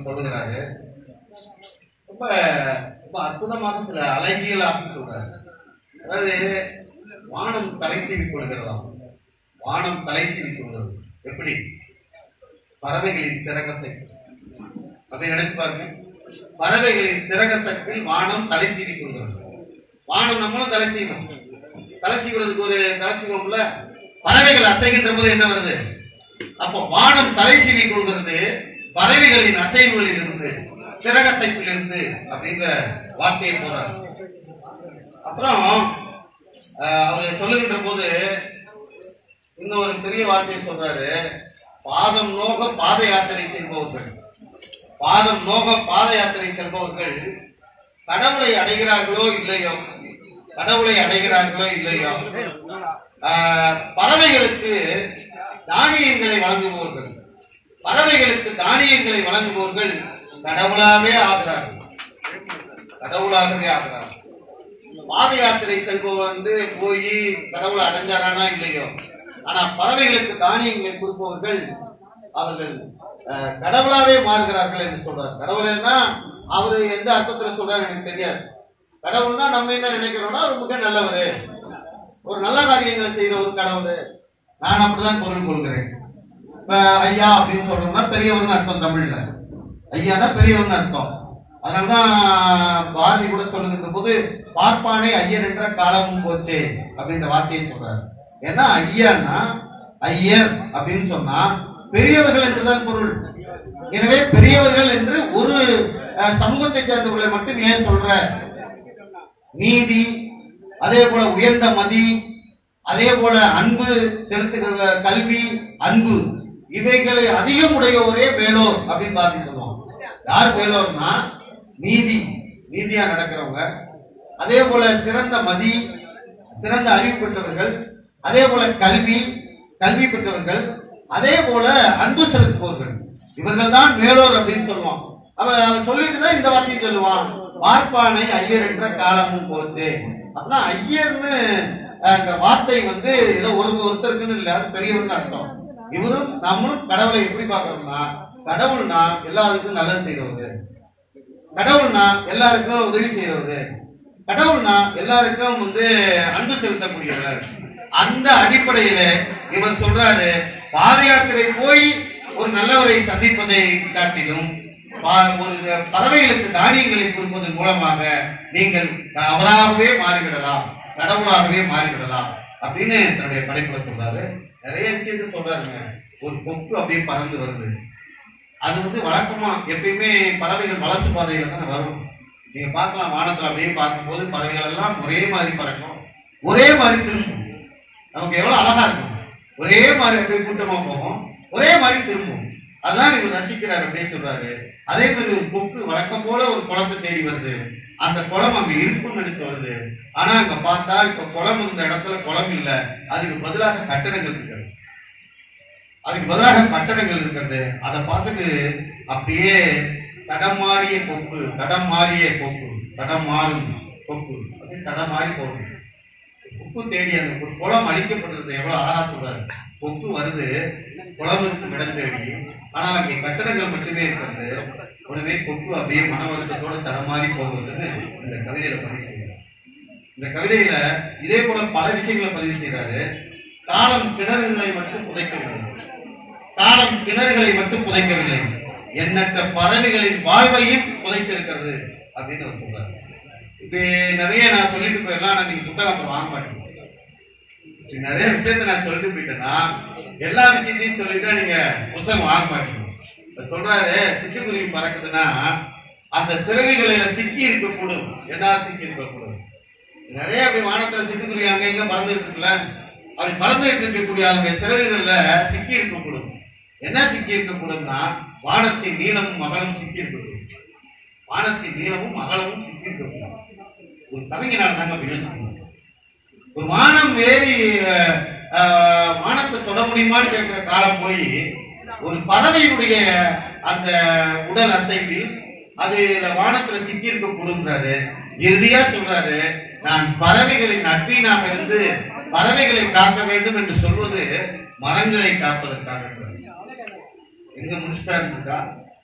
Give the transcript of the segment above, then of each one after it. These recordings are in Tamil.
அவர் சொல்லுகிறாரு ரொம்ப ரொம்ப அற்புதமாக சில அழகியலாக சொல்றாரு அதாவது வானம் தலை சீவி கொள்கிறதாம் வானம் தலை சீவி கொள்கிறது எப்படி பறவைகளின் சிறகசை அப்படி நினைச்சு பாருங்க பறவைகளின் சிறகசத்தில் வானம் தலை சீவி கொள்கிறது வானம் நம்மளும் தலை சீவும் தலை சீவுறதுக்கு ஒரு தலை சீவம்ல பறவைகள் அசைகின்ற போது என்ன வருது அப்போ வானம் தலை சீவி கொள்கிறது பறவைகளின் அசைவுகளில் இருந்து சிறகசைப்பில் இருந்து அப்படிங்கிற வார்த்தையை போறாரு அப்புறம் ஆஹ், அவர் சொல்லுகின்ற போது இன்னொரு பெரிய வார்த்தையை சொல்றாரு பாதம் நோக பாத யாத்திரை செய்பவர்கள் பாதம் நோக பாத யாத்திரை செல்பவர்கள் கடவுளை அடைகிறார்களோ இல்லையோ கடவுளை அடைகிறார்களோ இல்லையோ ஆஹ், பறவைகளுக்கு தானியங்களை வழங்குபவர்கள் பறவைகளுக்கு தானியங்களை வழங்குபவர்கள் கடவுளாவே ஆகிறார்கள் கடவுளாகவே ஆகிறார்கள் பாத யாத்திரை செல்பவன் வந்து போய் கடவுளை அடைஞ்சாரானா இல்லையோ ஆனா பறவைகளுக்கு தானியங்களை கொடுப்பவர்கள் அவர்கள் அஹ், கடவுளாவே மாறுகிறார்கள் என்று சொல்றார் கடவுள்னா அவரு எந்த அர்த்தத்துல சொல்றாரு எனக்கு தெரியாது கடவுள்னா நம்ம என்ன நினைக்கிறோம்னா அவர் மிக நல்லவர் ஒரு நல்ல காரியங்களை செய்யற ஒரு கடவுள் நான் அப்படிதான் பொருள் கொள்கிறேன் இப்ப ஐயா அப்படின்னு சொல்றோம்னா பெரியவர்னு அர்த்தம் தமிழ்ல ஐயானா பெரியவர்னு அர்த்தம் அதனாலதான் பாரதி கூட சொல்லுகின்ற போது பார்ப்பானே ஐயர் என்ற காலமும் போச்சே அப்படின்ற வார்த்தையை சொல்றாரு ஏன்னா ஐயான்னா ஐயர் அப்படின்னு சொன்னா பெரியவர்கள் என்றுதான் பொருள் எனவே பெரியவர்கள் என்று ஒரு அஹ், சமூகத்தை சேர்ந்தவர்களை மட்டும் ஏன் சொல்ற நீதி அதே போல உயர்ந்த மதி அதே போல அன்பு செலுத்துகிற கல்வி அன்பு இவைகளை அதிகம் உடையவரே வேலோர் அப்படின்னு பார்த்து சொல்லுவோம் யார் வேலோர்னா நீதி நீதியா நடக்கிறவங்க அதே போல சிறந்த மதி சிறந்த அறிவு பெற்றவர்கள் அதே போல கல்வி கல்வி பெற்றவர்கள் அதே போல அன்பு செலுத்துபவர்கள் இவர்கள் தான் மேலோர் அப்படின்னு சொல்லுவான் அவன் அவன் சொல்லிட்டு தான் இந்த வார்த்தையை சொல்லுவான் பார்ப்பானை ஐயர் என்ற காலமும் போச்சு அப்படின்னா ஐயர்னு அஹ், அந்த வார்த்தை வந்து ஏதோ ஒரு ஒருத்தருக்குன்னு இல்ல அது பெரியவர்னு அர்த்தம் இவரும் நம்மளும் கடவுளை எப்படி பார்க்கறோம்னா கடவுள்னா எல்லாருக்கும் நல்லது செய்யறவர் கடவுள்னா எல்லாருக்கும் உதவி செய்யறவர் கடவுள்னா எல்லாருக்கும் வந்து அன்பு செலுத்தக்கூடியவர் அந்த அடிப்படையில இவர் சொல்றாரு பாத யாத்திரை போய் ஒரு நல்லவரை சந்திப்பதை காட்டிலும் பா- ஒரு பறவைகளுக்கு தானியங்களை கொடுப்பதன் மூலமாக நீங்கள் அவராகவே மாறிவிடலாம் கடவுளாகவே மாறிவிடலாம் அப்படின்னு தன்னுடைய படைப்புல சொல்றாரு நிறைய விஷயத்த சொல்றாருங்க ஒரு கொக்கு அப்படியே பறந்து வருது அது வந்து வழக்கமா எப்பயுமே பறவைகள் வலசு பாதையில தான் வரும் நீங்க பார்க்கலாம் வானத்துல அப்படியே பார்க்கும்போது பறவைகள் எல்லாம் ஒரே மாதிரி பறக்கும் ஒரே மாதிரி திரும்பும் நமக்கு எவ்வளவு அழகா இருக்கும் ஒரே மாதிரி அப்படியே கூட்டமா போகும் ஒரே மாதிரி திரும்பும் அதான் இவர் ரசிக்கிறார் அப்படியே சொல்றாரு அதே மாதிரி ஒரு கொக்கு வழக்கம் போல ஒரு குளத்தை தேடி வருது அந்த குளம் அங்க இருக்குன்னு நினைச்சு வருது ஆனா அங்க பார்த்தா இப்ப குளம் இருந்த இடத்துல குளம் இல்ல அதுக்கு பதிலாக கட்டடங்கள் இருக்கிறது அதுக்கு பதிலாக கட்டடங்கள் இருக்கிறது அதை பார்த்துட்டு அப்படியே தடம் மாறிய கொக்கு தடம் மாறிய கொக்கு தடம் மாறும் கொக்கு அப்படியே தடம் மாறி போகுது கொக்கு தேடி அந்த ஒரு குளம் அழிக்கப்பட்டிருந்தது எவ்வளவு அழகா சொல்றாரு கொக்கு வருது குளம் இருக்கும் இடம் தேடி ஆனால் அங்கே கட்டடங்கள் மட்டுமே இருக்கிறது உடனே கொக்கு அப்படியே மன வருத்தத்தோட தடமாறி போகுதுன்னு இந்த கவிதையில பதிவு செய்யறாரு இந்த கவிதையில இதே போல பல விஷயங்களை பதிவு செய்யறாரு காலம் கிணறுகளை மட்டும் புதைக்கவில்லை காலம் கிணறுகளை மட்டும் புதைக்கவில்லை எண்ணற்ற பறவைகளின் வாழ்வையும் புதைத்திருக்கிறது அப்படின்னு அவர் சொல்றாரு இப்ப நிறைய நான் சொல்லிட்டு போயிடலாம் ஆனா நீங்க புத்தகம் அப்ப வாங்க மாட்டீங்க இப்படி நிறைய விஷயத்த நான் சொல்லிட்டு போயிட்டேன்னா எல்லா விஷயத்தையும் சொல்லிட்டா நீங்க புத்தகம் வாங்க மாட்டீங்க இப்ப சொல்றாரு சிட்டுக்குருவி பறக்குதுன்னா அந்த சிறகுகளில சிக்கி இருக்கக்கூடும் என்ன சிக்கி இருக்கக்கூடும் நிறைய அப்படி வானத்துல சிட்டுக்குருவி அங்க இங்க பறந்துட்டு இருக்குல்ல அப்படி பறந்துட்டு இருக்கக்கூடிய அதனுடைய சிறகுகள்ல சிக்கி இருக்கக்கூடும் என்ன சிக்கி இருக்கக்கூடும்னா வானத்தின் நீளமும் அகலமும் சிக்கி இருக்கக்கூடும் வானத்தின் நீளமும் அகலமும் சிக்கி இருக்கக்கூடும் ஒரு கவிஞனால் நாங்க அப்படி யோசிக்கணும் ஒரு வானம் ஏறி அஹ், அஹ், வானத்தை தொட முடியுமான்னு கேட்கிற காலம் போய் ஒரு பறவையினுடைய அந்த உடல் அசைவில் அது வானத்துல சிக்கி இருக்க கூடுங்கிறாரு இறுதியா சொல்றாரு நான் பறவைகளின் நட்பீனாக இருந்து பறவைகளை காக்க வேண்டும் என்று சொல்வது மரங்களை காப்பதற்காக சொல்றாரு. எங்க முடிச்சிட்டாருக்கா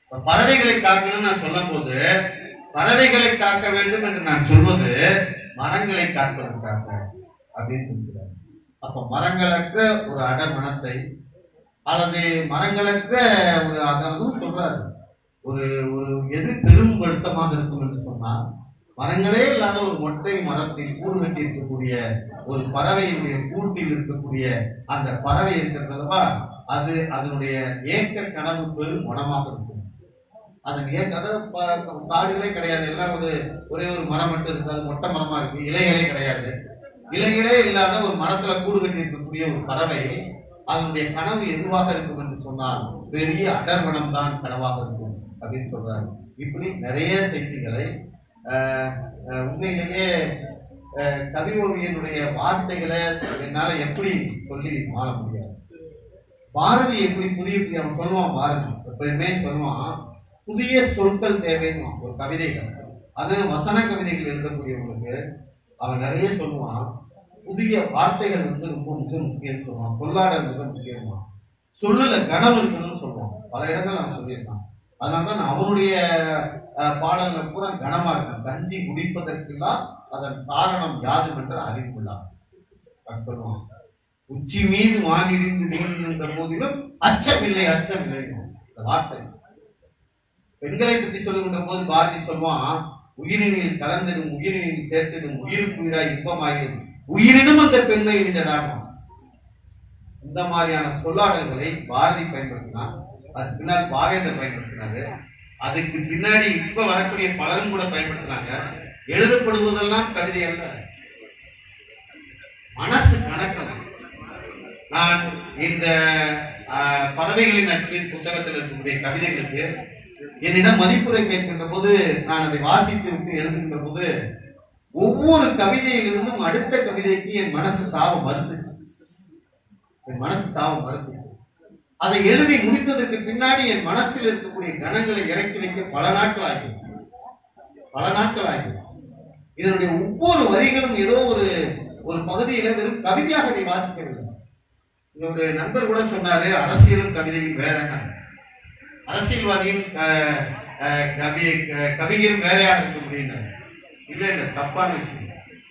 இப்ப பறவைகளை காக்கணும்னு நான் சொல்லும் போது பறவைகளை காக்க வேண்டும் என்று நான் சொல்வது மரங்களை காப்பதற்காக அப்படின்னு சொல்கிறார் அப்ப மரங்களற்ற ஒரு அடமனத்தை அல்லது மரங்களற்ற ஒரு அதாவது சொல்றாரு ஒரு ஒரு எது பெரும் வருத்தமாக இருக்கும் என்று சொன்னால் மரங்களே இல்லாத ஒரு மொட்டை மரத்தில் கூடு கட்டி இருக்கக்கூடிய ஒரு பறவையினுடைய கூட்டில் இருக்கக்கூடிய அந்த பறவை இருக்கிறதல்லவா அது அதனுடைய ஏக்க கனவு பெரும் மனமாக இருக்கும் அதன் ஏக்க அதாவது ப- காடுகளே கிடையாது எல்லாம் ஒரு ஒரே ஒரு மரம் மட்டும் இருக்கு அது மொட்டை மரமா இருக்கு இலைகளே கிடையாது இலைகளே இல்லாத ஒரு மரத்துல கூடு கட்டி இருக்கக்கூடிய ஒரு பறவை அதனுடைய கனவு எதுவாக இருக்கும் என்று சொன்னால் பெரிய அடர்வனம் தான் கனவாக இருக்கும் அப்படின்னு சொல்றாரு இப்படி நிறைய செய்திகளை ஆஹ், ஆஹ், உண்மையிலேயே ஆஹ், கவி ஓவியனுடைய வார்த்தைகளை என்னால எப்படி சொல்லி மாற முடியாது பாரதி எப்படி புதிய புதிய அவன் சொல்லுவான் பாரதி எப்பயுமே சொல்லுவான் புதிய சொற்கள் தேவைன்னு ஒரு கவிதைகள் அது வசன கவிதைகள் எழுதக்கூடியவங்களுக்கு அவன் நிறைய சொல்லுவான் புதிய வார்த்தைகள் வந்து ரொம்ப மிக முக்கியம் சொல்லுவான் சொல்லாடல் மிக முக்கியமா சொல்லுல கனம் இருக்கணும்னு சொல்லுவான் பல இடங்கள் அவன் சொல்லியிருக்கான் அதனால தான் நான் அவனுடைய அஹ், பாடல்ல பூரா கனமா இருக்கும் கஞ்சி குடிப்பதற்கெல்லாம் அதன் காரணம் யாது என்ற அறிவுள்ளார் அவன் சொல்லுவான் உச்சி மீது வானிடிந்து நீங்குகின்ற போதிலும் அச்சமில்லை அச்சமில்லை இந்த வார்த்தை பெண்களை பற்றி சொல்லுகின்ற போது பாரதி சொல்வான் உயிரினில் கலந்திடும் உயிரினில் சேர்த்திடும் உயிருக்கு உயிராய் இன்பமாகிறது உயிரினும் அந்த பெண்மை இனிதடாமா இந்த மாதிரியான சொல்லாடல்களை பாரதி பயன்படுத்தினார் அது பின்னால் பாவேந்தர் பயன்படுத்தினாரு அதுக்கு பின்னாடி இப்ப வரக்கூடிய பலரும் கூட பயன்படுத்தினாங்க எழுதப்படுவதெல்லாம் கவிதை அல்ல மனசு கணக்கம் நான் இந்த ஆஹ், பறவைகளின் நட்பின் புத்தகத்தில் இருக்கக்கூடிய கவிதைகளுக்கு என்னிடம் மதிப்புரை கேட்கின்ற போது நான் அதை வாசித்து விட்டு எழுதுகின்ற போது ஒவ்வொரு கவிதையிலிருந்தும் அடுத்த கவிதைக்கு என் மனசு தாவ மறுத்துச்சு என் மனசு தாவ மறுத்துச்சு அதை எழுதி முடித்ததற்கு பின்னாடி என் மனசில் இருக்கக்கூடிய கணங்களை இறக்கி வைக்க பல நாட்கள் ஆகும் பல நாட்கள் ஆகும் இதனுடைய ஒவ்வொரு வரிகளும் ஏதோ ஒரு ஒரு பகுதியில வெறும் கவிதையாக நீ வாசிக்கவில்லை இங்க ஒரு நண்பர் கூட சொன்னாரு அரசியலும் கவிதையும் வேற அரசியல்வாதியும் க- அஹ், கவி க- கவிஞரும் வேறையாக இருக்க முடியும் இல்ல இல்ல தப்பான விஷயம்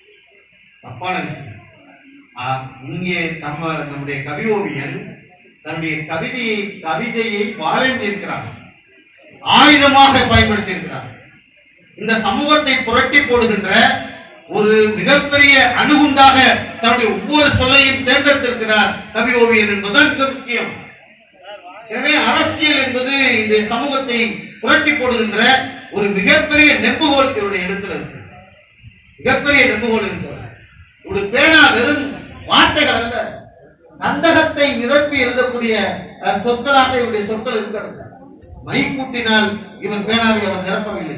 தப்பான விஷயம் ஆ, இங்கே நம்ம நம்முடைய கவி ஓவியன் தன்னுடைய கவிதையை கவிதையை வாழ்ந்திருக்கிறார் ஆயுதமாக பயன்படுத்தி இருக்கிறார் இந்த சமூகத்தை புரட்டி போடுகின்ற ஒரு மிகப்பெரிய அணுகுண்டாக தன்னுடைய ஒவ்வொரு சொல்லையும் தேர்ந்தெடுத்திருக்கிறார் கவி ஓவியன் என்பதுதான் மிக முக்கியம் எனவே அரசியல் என்பது இந்த சமூகத்தை புரட்டி போடுகின்ற ஒரு மிகப்பெரிய நெம்புகோல் இவருடைய எழுத்துல இருக்கு மிகப்பெரிய நெம்புகோல் இருக்கிறது இவருடைய பேனா வெறும் வார்த்தைகள் அல்ல கந்தகத்தை நிரப்பி எழுதக்கூடிய அஹ், சொற்களாக இவருடைய சொற்கள் இருக்கிறது மை கூட்டினால் இவர் பேனாவை அவர் நிரப்பவில்லை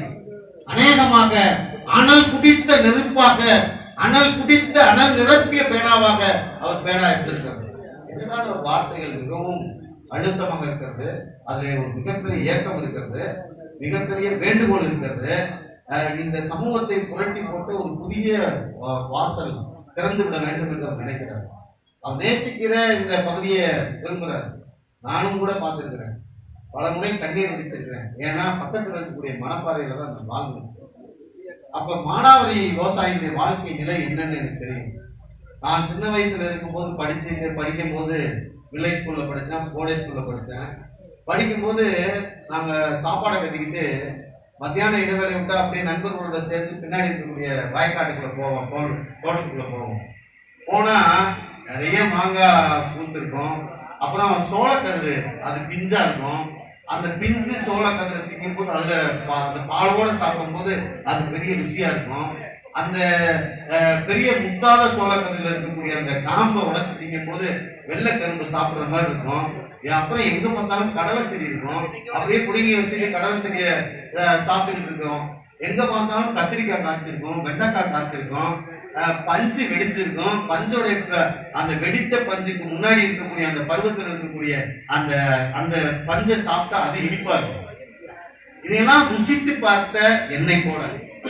அநேகமாக அனல் குடித்த நெருப்பாக அனல் குடித்த அனல் நிரப்பிய பேனாவாக அவர் பேனா இருந்திருக்கிறார் இதுதான் ஒரு வார்த்தைகள் மிகவும் அழுத்தமாக இருக்கிறது அதுல ஒரு மிகப்பெரிய இயக்கம் இருக்கிறது மிகப்பெரிய வேண்டுகோள் இருக்கிறது அஹ் இந்த சமூகத்தை புரட்டி போட்டு ஒரு புதிய அஹ், வாசல் திறந்து விட வேண்டும் என்று அவர் நினைக்கிறார் அவர் நேசிக்கிற இந்த பகுதியை விரும்புகிறார் நானும் கூட பார்த்திருக்கிறேன் பல முறை கண்ணீர் வடித்திருக்கிறேன் ஏன்னா பக்கத்தில் இருக்கக்கூடிய மணப்பாறையில தான் நான் வாழ்ந்தேன் அப்ப மானாவரி விவசாயிகளுடைய வாழ்க்கை நிலை என்னன்னு எனக்கு தெரியும் நான் சின்ன வயசுல இருக்கும்போது படிச்சு படிக்கும் போது வில்லேஜ் ஸ்கூல்ல படித்தேன் கோடை ஸ்கூல்ல படித்தேன் படிக்கும்போது நாங்க சாப்பாடை கட்டிக்கிட்டு மத்தியான இடைவேளை விட்டா அப்படியே நண்பர்களோட சேர்ந்து பின்னாடி இருக்கக்கூடிய வயக்காட்டுக்குள்ள போவோம் தோல் தோட்டத்துக்குள்ள போவோம் போனா நிறைய மாங்காய் பூத்திருக்கும் அப்புறம் சோளக்கருது அது பிஞ்சா இருக்கும் அந்த பிஞ்சு சோளக்கருதை திங்கும் போது அதுல பா- அந்த பாலோட சாப்பிடும்போது அது பெரிய ருசியா இருக்கும் அந்த அஹ், பெரிய முத்தாத சோளக்கருதுல இருக்கக்கூடிய அந்த காம்பை உடைச்சு திங்கும் போது வெள்ளை கரும்பு சாப்பிடுற மாதிரி இருக்கும் ஏன் அப்புறம் எங்க பார்த்தாலும் கடலை செடி இருக்கும் அப்படியே புடுங்கி வச்சுட்டு கடலை செடியை அஹ், சாப்பிட்டுக்கிட்டு இருக்கோம் எங்க பார்த்தாலும் கத்திரிக்காய் காய்ச்சிருக்கும் வெண்டைக்காய் காய்ச்சிருக்கும் அஹ், பஞ்சு வெடிச்சிருக்கும் பஞ்சோட இப்ப அந்த வெடித்த பஞ்சுக்கு முன்னாடி இருக்கக்கூடிய அந்த பருவத்தில் இருக்கக்கூடிய அந்த அந்த பஞ்சை சாப்பிட்டா அது இனிப்பா இருக்கும் இதையெல்லாம் ருசித்து பார்த்த என்னை போல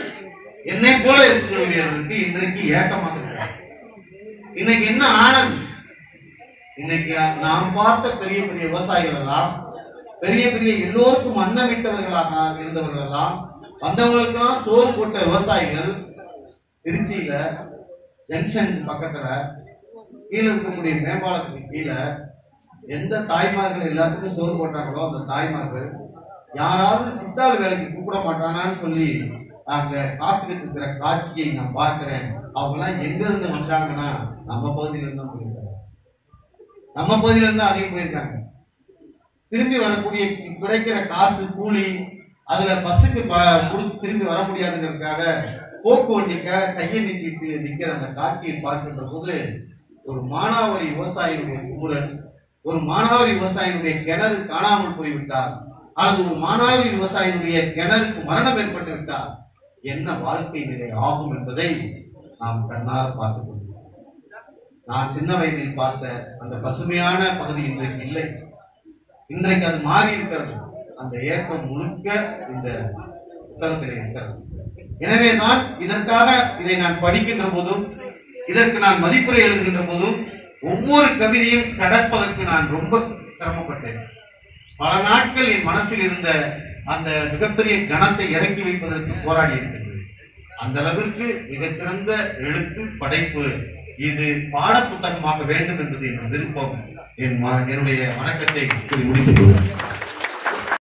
என்னை போல இருக்கிறவர்களுக்கு இன்றைக்கு ஏக்கமாக இருக்கிறார் இன்னைக்கு என்ன ஆனது இன்னைக்கு நாம் பார்த்த பெரிய பெரிய விவசாயிகள் எல்லாம் பெரிய பெரிய எல்லோருக்கும் அன்னமிட்டவர்களாக இருந்தவர்கள் எல்லாம் வந்தவங்களுக்கெல்லாம் சோறு போட்ட விவசாயிகள் திருச்சியில ஜங்ஷன் பக்கத்துல கீழே இருக்கக்கூடிய மேம்பாலத்துக்கு கீழே எந்த தாய்மார்கள் எல்லாத்துக்கும் சோறு போட்டாங்களோ அந்த தாய்மார்கள் யாராவது சித்தாள் வேலைக்கு கூப்பிட மாட்டானான்னு சொல்லி அங்க காத்துக்கிட்டு இருக்கிற காட்சியை நான் பார்க்கிறேன் அவங்க எல்லாம் எங்க இருந்து வந்தாங்கன்னா நம்ம பகுதியில இருந்து தான் போயிருக்காங்க நம்ம பகுதியில இருந்து தான் அதிகம் போயிருக்காங்க திரும்பி வரக்கூடிய கிடைக்கிற காசு கூலி அதுல பஸ்ஸுக்கு ப- கொடுத்து திரும்பி வர முடியாதுங்கிறதுக்காக போக்கு வண்டிக்க கையை நீட்டிட்டு நிக்கிற அந்த காட்சியை பார்க்கின்ற போது ஒரு மானாவாரி விவசாயியுடைய குமுறல் ஒரு மானாவாரி விவசாயினுடைய கிணறு காணாமல் போய்விட்டார் அல்லது ஒரு மானாவாரி விவசாயினுடைய கிணறுக்கு மரணம் ஏற்பட்டு விட்டார் என்ன வாழ்க்கை நிலை ஆகும் என்பதை நாம் கண்ணார பார்த்துக் கொள்கிறோம் நான் சின்ன வயதில் பார்த்த அந்த பசுமையான பகுதி இன்றைக்கு இல்லை இன்றைக்கு அது மாறி இருக்கிறது அந்த ஏக்கம் முழுக்க இந்த புத்தகத்தில் இருக்கிறது எனவே நான் இதற்காக இதை நான் படிக்கின்ற போதும் இதற்கு நான் மதிப்புரை எழுதுகின்ற போதும் ஒவ்வொரு கவிதையும் கடப்பதற்கு நான் ரொம்ப சிரமப்பட்டேன் பல நாட்கள் என் மனசில் இருந்த அந்த மிகப்பெரிய கணத்தை இறக்கி வைப்பதற்கு போராடி இருக்கின்றது அந்த அளவிற்கு மிகச்சிறந்த எழுத்து படைப்பு இது பாடப்புத்தகமாக வேண்டும் என்பது என் விருப்பம் என் ம- என்னுடைய வணக்கத்தை கூறி முடித்துக் கொள்கிறேன்